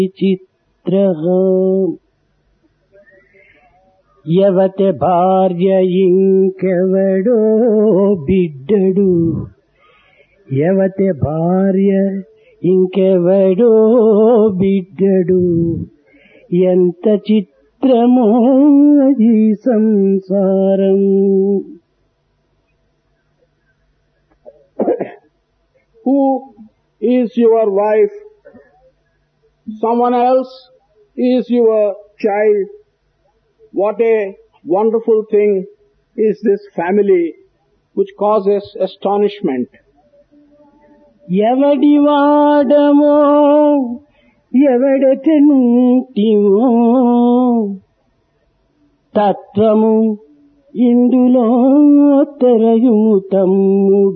చిత్ర యవత భార్య ఇంకెవడో బిడ్డడు యవత భార్య ఇంకెవడో బిడ్డడు ఎంత చిత్రమో ఈ సంసారం Who is your wife? Someone else is your child. What a wonderful thing is this family which causes astonishment. ఎవడి వాడమో ఎవడటనుంటివో తత్వము ఇందులో తెరయుము తమ్ముడ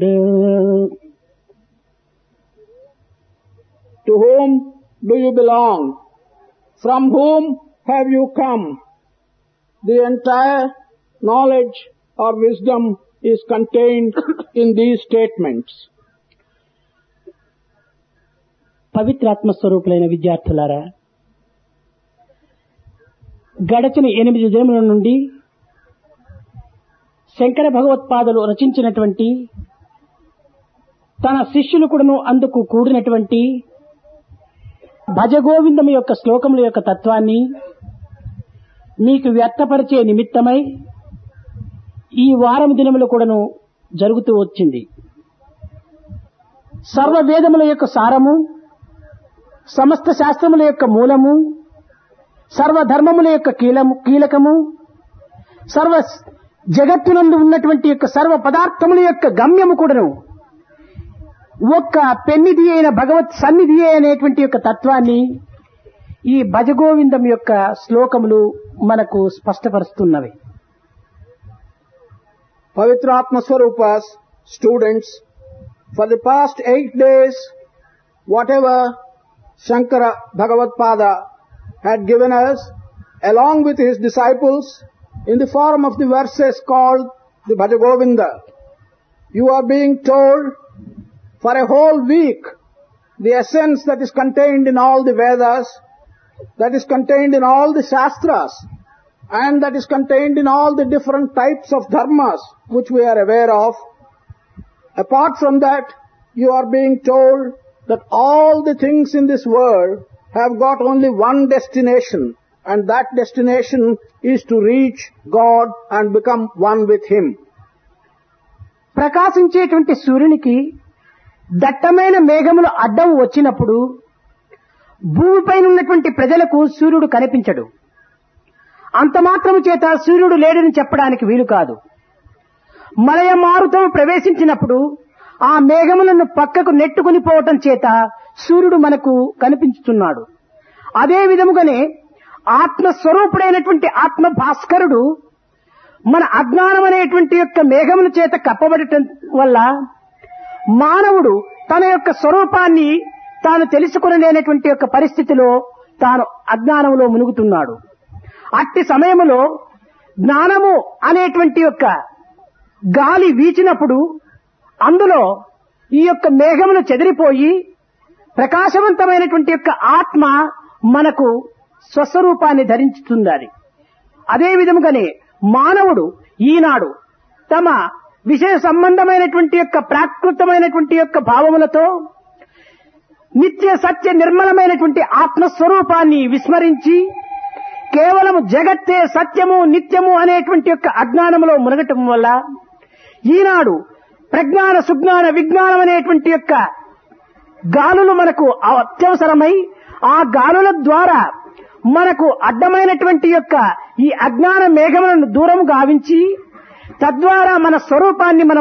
To whom do you belong? From whom have you come? The entire knowledge or wisdom is contained in these statements. పవిత్రాత్మ స్వరూపులైన విద్యార్థులారా గడచిన ఎనిమిది దినముల నుండి శంకర భగవత్పాదులు రచించినటువంటి తన శిష్యులు కూడాను అందుకు కూడినటువంటి భజగోవిందం యొక్క శ్లోకముల యొక్క తత్వాన్ని మీకు వ్యక్తపరిచే నిమిత్తమై ఈ వారం దినములు కూడాను జరుగుతూ వచ్చింది సర్వ వేదముల యొక్క సారము సమస్త శాస్త్రముల యొక్క మూలము సర్వధర్మముల యొక్క కీలము కీలకము సర్వ జగత్తునందు ఉన్నటువంటి యొక్క సర్వ పదార్థముల యొక్క గమ్యము కూడాను ఒక్క పెన్నిధి అయిన భగవత్ సన్నిధి అనేటువంటి యొక్క తత్వాన్ని ఈ భజగోవిందం యొక్క శ్లోకములు మనకు స్పష్టపరుస్తున్నవి Pavitratma Swarupas, students, for the past eight days, whatever Shankara Bhagavatpada had given us, along with his disciples, in the form of the verses called the Bhajagovinda, you are being told for a whole week the essence that is contained in all the Vedas, that is contained in all the Shastras, and that is contained in all the different types of dharmas which we are aware of. Apart from that, you are being told that all the things in this world have got only one destination, and that destination is to reach God and become one with Him. ప్రకాశించేటువంటి సూర్యునికి దట్టమైన మేఘములు అడ్డం వచ్చినప్పుడు భూమిపైన ఉన్నటువంటి ప్రజలకు సూర్యుడు కనిపించడు అంత మాత్రము చేత సూర్యుడు లేడని చెప్పడానికి వీలు కాదు మలయ మారుతం ప్రవేశించినప్పుడు ఆ మేఘములను పక్కకు నెట్టుకుని పోవటం చేత సూర్యుడు మనకు కనిపించుతున్నాడు అదే విధముగానే ఆత్మస్వరూపుడైనటువంటి ఆత్మ భాస్కరుడు మన అజ్ఞానం అనేటువంటి యొక్క మేఘముల చేత కప్పబడటం వల్ల మానవుడు తన యొక్క స్వరూపాన్ని తాను తెలుసుకునలేనటువంటి యొక్క పరిస్థితిలో తాను అజ్ఞానంలో మునుగుతున్నాడు అట్టి సమయములో జ్ఞానము అనేటువంటి యొక్క గాలి వీచినప్పుడు అందులో ఈ యొక్క మేఘములు చెదిరిపోయి ప్రకాశవంతమైనటువంటి యొక్క ఆత్మ మనకు స్వస్వరూపాన్ని ధరించుతుంది అదే విధముగానే మానవుడు ఈనాడు తమ విషయ సంబంధమైనటువంటి యొక్క ప్రాకృతమైనటువంటి యొక్క భావములతో నిత్య సత్య నిర్మలమైనటువంటి ఆత్మస్వరూపాన్ని విస్మరించి కేవలం జగత్తే సత్యము నిత్యము అనేటువంటి యొక్క అజ్ఞానములో మునగటం వల్ల ఈనాడు ప్రజ్ఞాన సుజ్ఞాన విజ్ఞానం అనేటువంటి యొక్క గాలులు మనకు అత్యవసరమై ఆ గాలుల ద్వారా మనకు అడ్డమైనటువంటి యొక్క ఈ అజ్ఞాన మేఘములను దూరం గావించి తద్వారా మన స్వరూపాన్ని మనం